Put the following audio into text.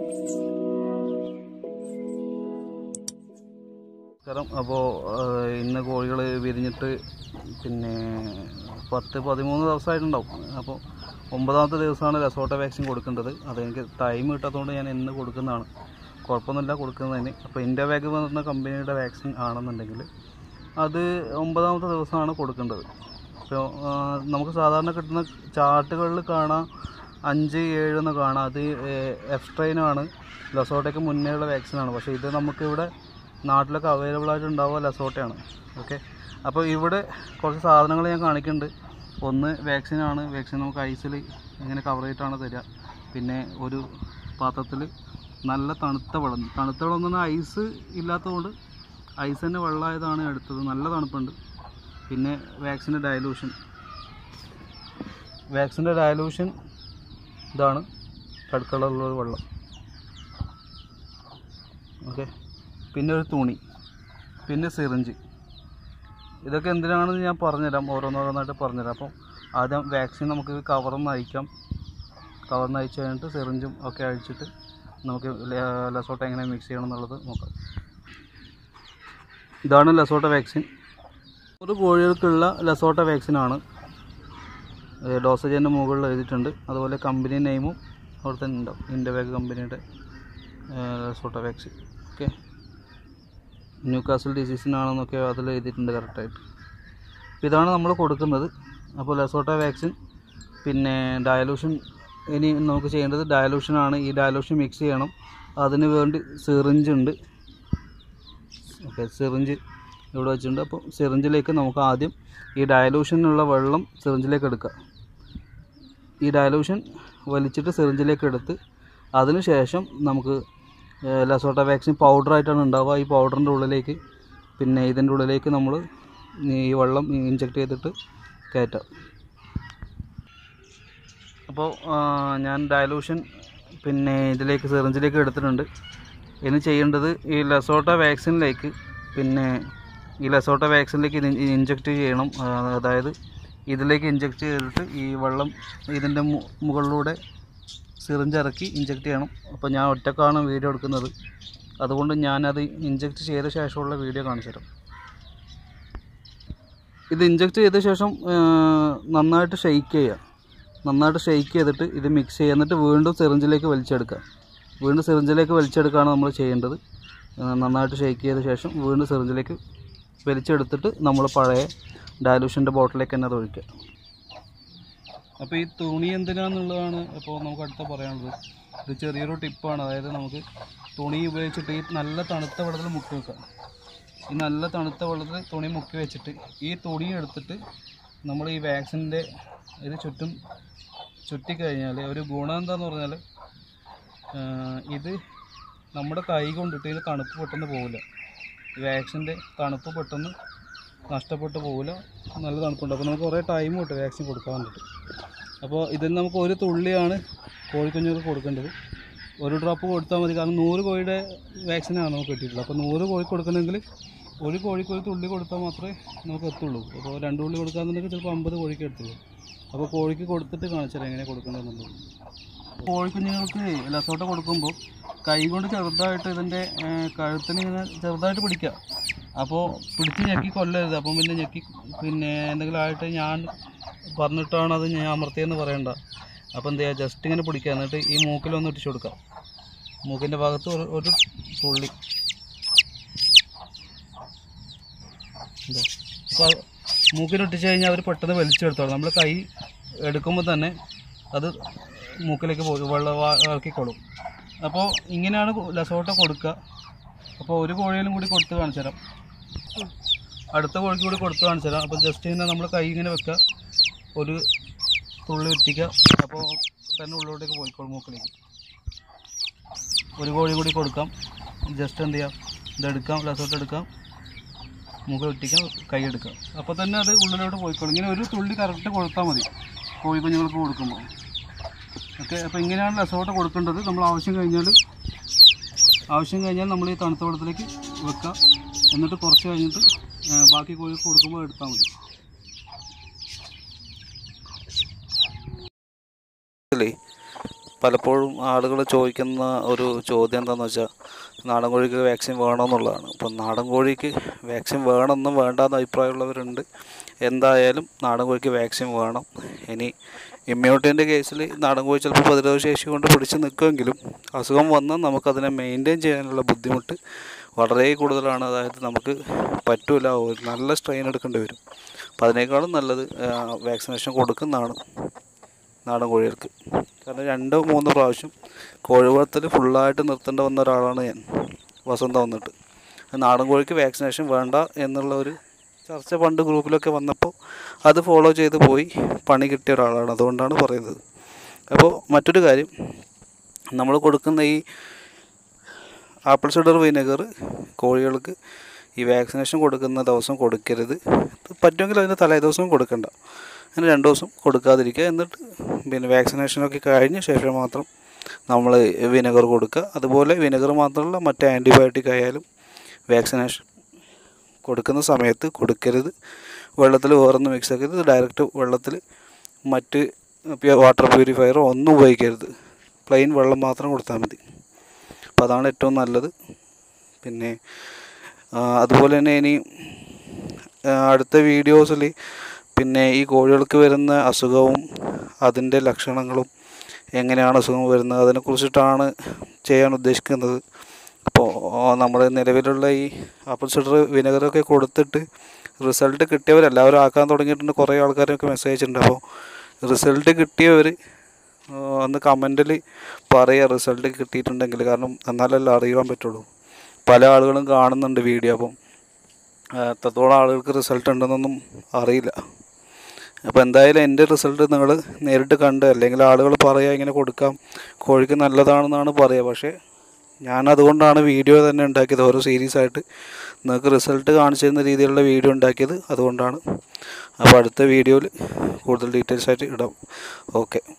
നമസ്കാരം അപ്പോൾ ഇന്ന് കോഴികൾ വിരിഞ്ഞിട്ട് പിന്നെ പത്ത് പതിമൂന്ന് ദിവസമായിട്ടുണ്ടാവും അപ്പോൾ ഒമ്പതാമത്തെ ദിവസമാണ് ലസോട്ട വാക്സിൻ കൊടുക്കേണ്ടത് അതെനിക്ക് ടൈം കിട്ടാത്തതുകൊണ്ട് ഞാൻ ഇന്ന് കൊടുക്കുന്നതാണ് കുഴപ്പമൊന്നുമില്ല കൊടുക്കുന്നതിന് അപ്പോൾ ഇന്ത്യ വാഗ് പറഞ്ഞ കമ്പനിയുടെ വാക്സിൻ ആണെന്നുണ്ടെങ്കിൽ അത് ഒമ്പതാമത്തെ ദിവസമാണ് കൊടുക്കേണ്ടത് അപ്പോൾ ആ, നമുക്ക് സാധാരണ കിട്ടുന്ന ചാർട്ടുകളിൽ കാണാം അഞ്ച് ഏഴ് എന്ന് കാണാം അത് എഫ് ട്രെയിനാണ് ലസോട്ടയ്ക്ക് മുന്നേയുള്ള വാക്സിനാണ് പക്ഷേ ഇത് നമുക്കിവിടെ നാട്ടിലൊക്കെ അവൈലബിൾ ആയിട്ട് ഉണ്ടാവുക ലസോട്ടയാണ് ഓക്കെ അപ്പോൾ ഇവിടെ കുറച്ച് സാധനങ്ങൾ ഞാൻ കാണിക്കുന്നുണ്ട് ഒന്ന് വാക്സിനാണ് വാക്സിൻ നമുക്ക് ഐസിൽ ഇങ്ങനെ കവർ ചെയ്തിട്ടാണ് തരിക പിന്നെ ഒരു പാത്രത്തിൽ നല്ല തണുത്ത വെള്ളം തണുത്ത വെള്ളം എന്ന് പറഞ്ഞാൽ ഐസ് ഇല്ലാത്തതുകൊണ്ട് ഐസ് തന്നെ വെള്ളമായതാണ് എടുത്തത് നല്ല തണുപ്പുണ്ട് പിന്നെ വാക്സിൻ്റെ ഡയലൂഷൻ വാക്സിൻ്റെ ഡയലൂഷൻ ഇതാണ് റെഡ് കളറിലുള്ള വെള്ളം ഓക്കെ പിന്നെ ഒരു തുണി പിന്നെ സിറിഞ്ച് ഇതൊക്കെ എന്തിനാണെന്ന് ഞാൻ പറഞ്ഞുതരാം ഓരോന്നോരോന്നായിട്ട് പറഞ്ഞുതരാം അപ്പം ആദ്യം വാക്സിൻ നമുക്ക് കവർന്ന് അയക്കാം കവർന്ന് അയച്ചു കഴിഞ്ഞിട്ട് സിറിഞ്ചും ഒക്കെ അഴിച്ചിട്ട് നമുക്ക് ല- ലസോട്ട എങ്ങനെ മിക്സ് ചെയ്യണം എന്നുള്ളത് നോക്കാം ഇതാണ് ലസോട്ട വാക്സിൻ ഒരു കോഴികൾക്കുള്ള ലസോട്ട വാക്സിനാണ് ഡോസേജിൻ്റെ മുകളിൽ എഴുതിയിട്ടുണ്ട് അതുപോലെ കമ്പനി നെയിമും അവിടെ തന്നെ ഉണ്ടാവും ഇൻഡോവാഗ് കമ്പനിയുടെ LaSota vaccine okay Newcastle ഡിസീസിനാണെന്നൊക്കെ അതിൽ എഴുതിയിട്ടുണ്ട് കറക്റ്റായിട്ട് അപ്പോൾ ഇതാണ് നമ്മൾ കൊടുക്കുന്നത് അപ്പോൾ ലസോട്ട വാക്സിൻ പിന്നെ ഡയലൂഷൻ ഇനി നമുക്ക് ചെയ്യേണ്ടത് ഡയലൂഷനാണ് ഈ ഡയലൂഷൻ മിക്സ് ചെയ്യണം അതിന് വേണ്ടി സിറിഞ്ച് ഉണ്ട് ഓക്കെ സിറിഞ്ച് ഇവിടെ വെച്ചിട്ടുണ്ട് അപ്പോൾ സിറിഞ്ചിലേക്ക് നമുക്ക് ആദ്യം ഈ ഡയലൂഷനുള്ള വെള്ളം സിറിഞ്ചിലേക്ക് എടുക്കുക ഈ ഡയലൂഷൻ വലിച്ചിട്ട് സിറിഞ്ചിലേക്ക് എടുത്ത് അതിന് ശേഷം നമുക്ക് ഏഹ്, ലസോട്ട വാക്സിൻ പൗഡറായിട്ടാണ് ഉണ്ടാവുക ഈ പൗഡറിൻ്റെ ഉള്ളിലേക്ക് പിന്നെ ഇതിൻ്റെ ഉള്ളിലേക്ക് നമ്മൾ ഈ വെള്ളം ഇഞ്ചെക്ട് ചെയ്തിട്ട് കയറ്റാം അപ്പോൾ ആ, ഞാൻ ഡയലൂഷൻ പിന്നെ ഇതിലേക്ക് സിറിഞ്ചിലേക്ക് എടുത്തിട്ടുണ്ട് ഇനി ചെയ്യേണ്ടത് ഈ ലസോട്ട വാക്സിനിലേക്ക് പിന്നെ ഈ ലസോട്ട വാക്സിനിലേക്ക് ഇത് ഇഞ്ചെക്ട് ചെയ്യണം ആ, അതായത് ഇതിലേക്ക് ഇഞ്ചെക്ട് ചെയ്തിട്ട് ഈ വെള്ളം ഇതിൻ്റെ മു- മുകളിലൂടെ സിറിഞ്ച് ഇറക്കി ഇഞ്ചെക്ട് ചെയ്യണം അപ്പോൾ ഞാൻ ഒറ്റക്കാണ് വീഡിയോ എടുക്കുന്നത് അതുകൊണ്ട് ഞാനത് ഇഞ്ചെക്ട് ചെയ്ത ശേഷമുള്ള വീഡിയോ കാണിച്ചു തരാം ഇത് ഇഞ്ചെക്ട് ചെയ്ത ശേഷം ആ, നന്നായിട്ട് ഷെയ്ക്ക് ചെയ്യുക നന്നായിട്ട് ഷെയ്ക്ക് ചെയ്തിട്ട് ഇത് മിക്സ് ചെയ്യുക എന്നിട്ട് വീണ്ടും സിറിഞ്ചിലേക്ക് വലിച്ചെടുക്കുക വീണ്ടും സിറിഞ്ചിലേക്ക് വലിച്ചെടുക്കുകയാണ് നമ്മൾ ചെയ്യേണ്ടത് ആ, നന്നായിട്ട് ഷെയ്ക്ക് ചെയ്ത ശേഷം വീണ്ടും സിറിഞ്ചിലേക്ക് വലിച്ചെടുത്തിട്ട് നമ്മൾ പഴയ ഡയലൂഷൻ്റെ ബോട്ടിലേക്ക് തന്നെ അത് ഒഴിക്കുക അപ്പോൾ ഈ തുണി എന്തിനാന്നുള്ളതാണ് അപ്പോൾ നമുക്ക് അടുത്ത പറയാനുള്ളത് ഇത് ചെറിയൊരു ടിപ്പാണ് അതായത് നമുക്ക് തുണി ഉപയോഗിച്ചിട്ട് ഈ നല്ല തണുത്ത വെള്ളത്തിൽ മുക്കി വെക്കാം ഈ നല്ല തണുത്ത വെള്ളത്തിൽ തുണി മുക്കി വെച്ചിട്ട് ഈ തുണി എടുത്തിട്ട് നമ്മൾ ഈ വാക്സിൻ്റെ ഇത് ചുറ്റും ചുറ്റിക്കഴിഞ്ഞാൽ ഒരു ഗുണം എന്താന്ന് പറഞ്ഞാൽ ഇത് നമ്മുടെ കൈ കൊണ്ടിട്ട് ഇതിന് തണുപ്പ് പെട്ടെന്ന് പോകില്ല ഈ വാക്സിൻ്റെ തണുപ്പ് പെട്ടെന്ന് നഷ്ടപ്പെട്ടു പോകില്ല നല്ല തണുപ്പുണ്ട് അപ്പോൾ നമുക്ക് കുറേ ടൈം കിട്ടും വാക്സിൻ കൊടുക്കാൻ വേണ്ടിയിട്ട് അപ്പോൾ ഇതിൽ നമുക്ക് ഒരു തുള്ളിയാണ് കോഴിക്കുഞ്ഞുങ്ങൾക്ക് കൊടുക്കേണ്ടത് ഒരു ഡ്രോപ്പ് കൊടുത്താൽ മതി കാരണം നൂറ് കോഴിയുടെ വാക്സിനാണ് നമുക്ക് കിട്ടിയിട്ടുള്ളത് അപ്പോൾ നൂറ് കോഴി കൊടുക്കണമെങ്കിൽ ഒരു കോഴിക്ക് ഒരു തുള്ളി കൊടുത്താൽ മാത്രമേ നമുക്ക് എത്തുള്ളൂ അപ്പോൾ രണ്ട് തുള്ളി കൊടുക്കാന്നുണ്ടെങ്കിൽ ചിലപ്പോൾ അമ്പത് കോഴിക്ക് എത്തുള്ളൂ അപ്പോൾ കോഴിക്ക് കൊടുത്തിട്ട് കാണിച്ചാൽ എങ്ങനെ കൊടുക്കേണ്ടതെന്നുള്ളത് കോഴിക്കുഞ്ഞുങ്ങൾക്ക് ലസോട്ട കൊടുക്കുമ്പോൾ കൈ കൊണ്ട് ചെറുതായിട്ട് ഇതിൻ്റെ കഴുത്തിന് ഇങ്ങനെ ചെറുതായിട്ട് പിടിക്കുക അപ്പോൾ പിടിച്ച് ഞെക്കി കൊല്ലരുത് അപ്പം പിന്നെ ഞെക്കി പിന്നെ എന്തെങ്കിലും ആയിട്ട് ഞാൻ പറഞ്ഞിട്ടാണ് അത് ഞാൻ അമർത്തിയെന്ന് പറയണ്ട അപ്പോൾ എന്ത് ചെയ്യുക ജസ്റ്റ് ഇങ്ങനെ പിടിക്കുക എന്നിട്ട് ഈ മൂക്കിലൊന്ന് ഇട്ടിച്ചു കൊടുക്കുക മൂക്കിൻ്റെ ഭാഗത്ത് ഒരു ഒരു തുള്ളി എന്താ അപ്പോൾ മൂക്കിലിട്ടിച്ച് കഴിഞ്ഞാൽ അവർ പെട്ടെന്ന് വലിച്ചെടുത്തോളും നമ്മൾ കൈ എടുക്കുമ്പോൾ തന്നെ അത് മൂക്കിലേക്ക് പോയി വെള്ളം വാ- ഇറക്കിക്കോളും അപ്പോൾ ഇങ്ങനെയാണ് ലസോട്ട കൊടുക്കുക അപ്പോൾ ഒരു കോഴിയിലും കൂടി കൊടുത്ത് കാണിച്ചു തരാം അടുത്ത കോഴിക്ക് കൂടി കൊടുത്ത് കാണിച്ചു തരാം അപ്പോൾ ജസ്റ്റ് ഇങ്ങനെ നമ്മൾ കൈ ഇങ്ങനെ വെക്കുക ഒരു തുള്ളി വെറ്റിക്കുക അപ്പോൾ തന്നെ ഉള്ളിലോട്ടേക്ക് പോയിക്കോളും മൂക്കിലേക്ക് ഒരു കോഴി കൂടി കൊടുക്കാം ജസ്റ്റ് എന്ത് ചെയ്യാം ഇതെടുക്കാം ലസോട്ട് എടുക്കാം മുഖം ഒട്ടിക്കാം കൈ എടുക്കാം അപ്പോൾ തന്നെ അത് ഉള്ളിലോട്ട് പോയിക്കോളും ഇങ്ങനെ ഒരു തുള്ളി കറക്റ്റ് കൊടുത്താൽ മതി കോഴി കുഞ്ഞുങ്ങൾക്ക് കൊടുക്കുമ്പോൾ ഓക്കെ അപ്പോൾ ഇങ്ങനെയാണ് ലസോട്ട് കൊടുക്കേണ്ടത് നമ്മൾ ആവശ്യം കഴിഞ്ഞാൽ ആവശ്യം കഴിഞ്ഞാൽ നമ്മൾ ഈ തണുത്ത വെള്ളത്തിലേക്ക് വെക്കാം എന്നിട്ട് കുറച്ച് കഴിഞ്ഞിട്ട് ആ, ബാക്കി കോഴിക്ക് കൊടുക്കുമ്പോൾ എടുത്താൽ മതി പലപ്പോഴും ആളുകൾ ചോദിക്കുന്ന ഒരു ചോദ്യം എന്താണെന്ന് വെച്ചാൽ നാടൻ കോഴിക്ക് വാക്സിൻ വേണമെന്നുള്ളതാണ് അപ്പം നാടൻ കോഴിക്ക് വാക്സിൻ വേണമെന്നും വേണ്ടാന്ന് അഭിപ്രായമുള്ളവരുണ്ട് എന്തായാലും നാടൻ കോഴിക്ക് വാക്സിൻ വേണം ഇനി ഇമ്മ്യൂണിറ്റീൻ്റെ കേസിൽ നാടൻ കോഴി ചിലപ്പോൾ പ്രതിരോധ ശേഷി കൊണ്ട് പിടിച്ച് നിൽക്കുമെങ്കിലും അസുഖം വന്നാൽ നമുക്കതിനെ മെയിൻറ്റെയിൻ ചെയ്യാനുള്ള ബുദ്ധിമുട്ട് വളരെ കൂടുതലാണ് അതായത് നമുക്ക് പറ്റൂല ഒരു നല്ല സ്ട്രെയിൻ എടുക്കേണ്ടി വരും അപ്പം അതിനേക്കാളും നല്ലത് വാക്സിനേഷൻ കൊടുക്കുന്നതാണ് നാടൻ കോഴികൾക്ക് കാരണം രണ്ടോ മൂന്നോ പ്രാവശ്യം കോഴി വളർത്തൽ ഫുള്ളായിട്ട് നിർത്തേണ്ട വന്ന ഒരാളാണ് ഞാൻ വസന്ത വന്നിട്ട് നാടൻ കോഴിക്ക് വാക്സിനേഷൻ വേണ്ട എന്നുള്ള ഒരു ചർച്ച പണ്ട് ഗ്രൂപ്പിലൊക്കെ വന്നപ്പോൾ അത് ഫോളോ ചെയ്ത് പോയി പണി കിട്ടിയ ഒരാളാണ് അതുകൊണ്ടാണ് പറയുന്നത് അപ്പോൾ മറ്റൊരു കാര്യം നമ്മൾ കൊടുക്കുന്ന ഈ ആപ്പിൾ സിഡർ വിനെഗർ കോഴികൾക്ക് ഈ വാക്സിനേഷൻ കൊടുക്കുന്ന ദിവസം കൊടുക്കരുത് പറ്റുമെങ്കിൽ അതിൻ്റെ തലേ ദിവസവും കൊടുക്കണ്ട അങ്ങനെ രണ്ട് ദിവസം കൊടുക്കാതിരിക്കുക എന്നിട്ട് പിന്നെ വാക്സിനേഷനൊക്കെ കഴിഞ്ഞ ശേഷം മാത്രം നമ്മൾ വിനെഗർ കൊടുക്കുക അതുപോലെ വിനെഗർ മാത്രമല്ല മറ്റ് ആൻറ്റിബയോട്ടിക് ആയാലും വാക്സിനേഷൻ കൊടുക്കുന്ന സമയത്ത് കൊടുക്കരുത് വെള്ളത്തിൽ വേറൊന്നും മിക്സ് ആക്കരുത് ഡയറക്റ്റ് വെള്ളത്തിൽ മറ്റ് വാട്ടർ പ്യൂരിഫയറോ ഒന്നും ഉപയോഗിക്കരുത് പ്ലെയിൻ വെള്ളം മാത്രം കൊടുത്താൽ മതി അപ്പോൾ അതാണ് ഏറ്റവും നല്ലത് പിന്നെ ആ, അതുപോലെ തന്നെ ഇനി ആ, അടുത്ത വീഡിയോസിൽ പിന്നെ ഈ കോഴികൾക്ക് വരുന്ന അസുഖവും അതിൻ്റെ ലക്ഷണങ്ങളും എങ്ങനെയാണ് അസുഖം വരുന്നത് അതിനെക്കുറിച്ചിട്ടാണ് ചെയ്യാൻ ഉദ്ദേശിക്കുന്നത് അപ്പോൾ നമ്മുടെ നിലവിലുള്ള ഈ ആപ്പിൾ സിഡർ വിനെഗറൊക്കെ കൊടുത്തിട്ട് റിസൾട്ട് കിട്ടിയവരെല്ലാവരും ആക്കാൻ തുടങ്ങിയിട്ടുണ്ട് കുറേ ആൾക്കാരൊക്കെ മെസ്സേജ് അയച്ചിട്ടുണ്ട് അപ്പോൾ റിസൾട്ട് കിട്ടിയവർ ഒന്ന് കമൻറ്റിൽ പറയുക റിസൾട്ട് കിട്ടിയിട്ടുണ്ടെങ്കിൽ കാരണം എന്നാലല്ലേ അറിയാൻ പറ്റുള്ളൂ പല ആളുകളും കാണുന്നുണ്ട് വീഡിയോ അപ്പം ആ, എത്രത്തോളം ആളുകൾക്ക് റിസൾട്ട് ഉണ്ടെന്നൊന്നും അറിയില്ല അപ്പോൾ എന്തായാലും എൻ്റെ റിസൾട്ട് നിങ്ങൾ നേരിട്ട് കണ്ട് അല്ലെങ്കിൽ ആളുകൾ പറയുക ഇങ്ങനെ കൊടുക്കാം കോഴിക്ക് നല്ലതാണെന്നാണ് പറയുക പക്ഷേ ഞാൻ അതുകൊണ്ടാണ് വീഡിയോ തന്നെ ഉണ്ടാക്കിയത് ഓരോ സീരീസ് ആയിട്ട് നിങ്ങൾക്ക് റിസൾട്ട് കാണിച്ചു തരുന്ന രീതിയിലുള്ള വീഡിയോ ഉണ്ടാക്കിയത് അതുകൊണ്ടാണ് അപ്പോൾ അടുത്ത വീഡിയോയിൽ കൂടുതൽ ഡീറ്റെയിൽസ് ആയിട്ട് ഇടാം ഓക്കെ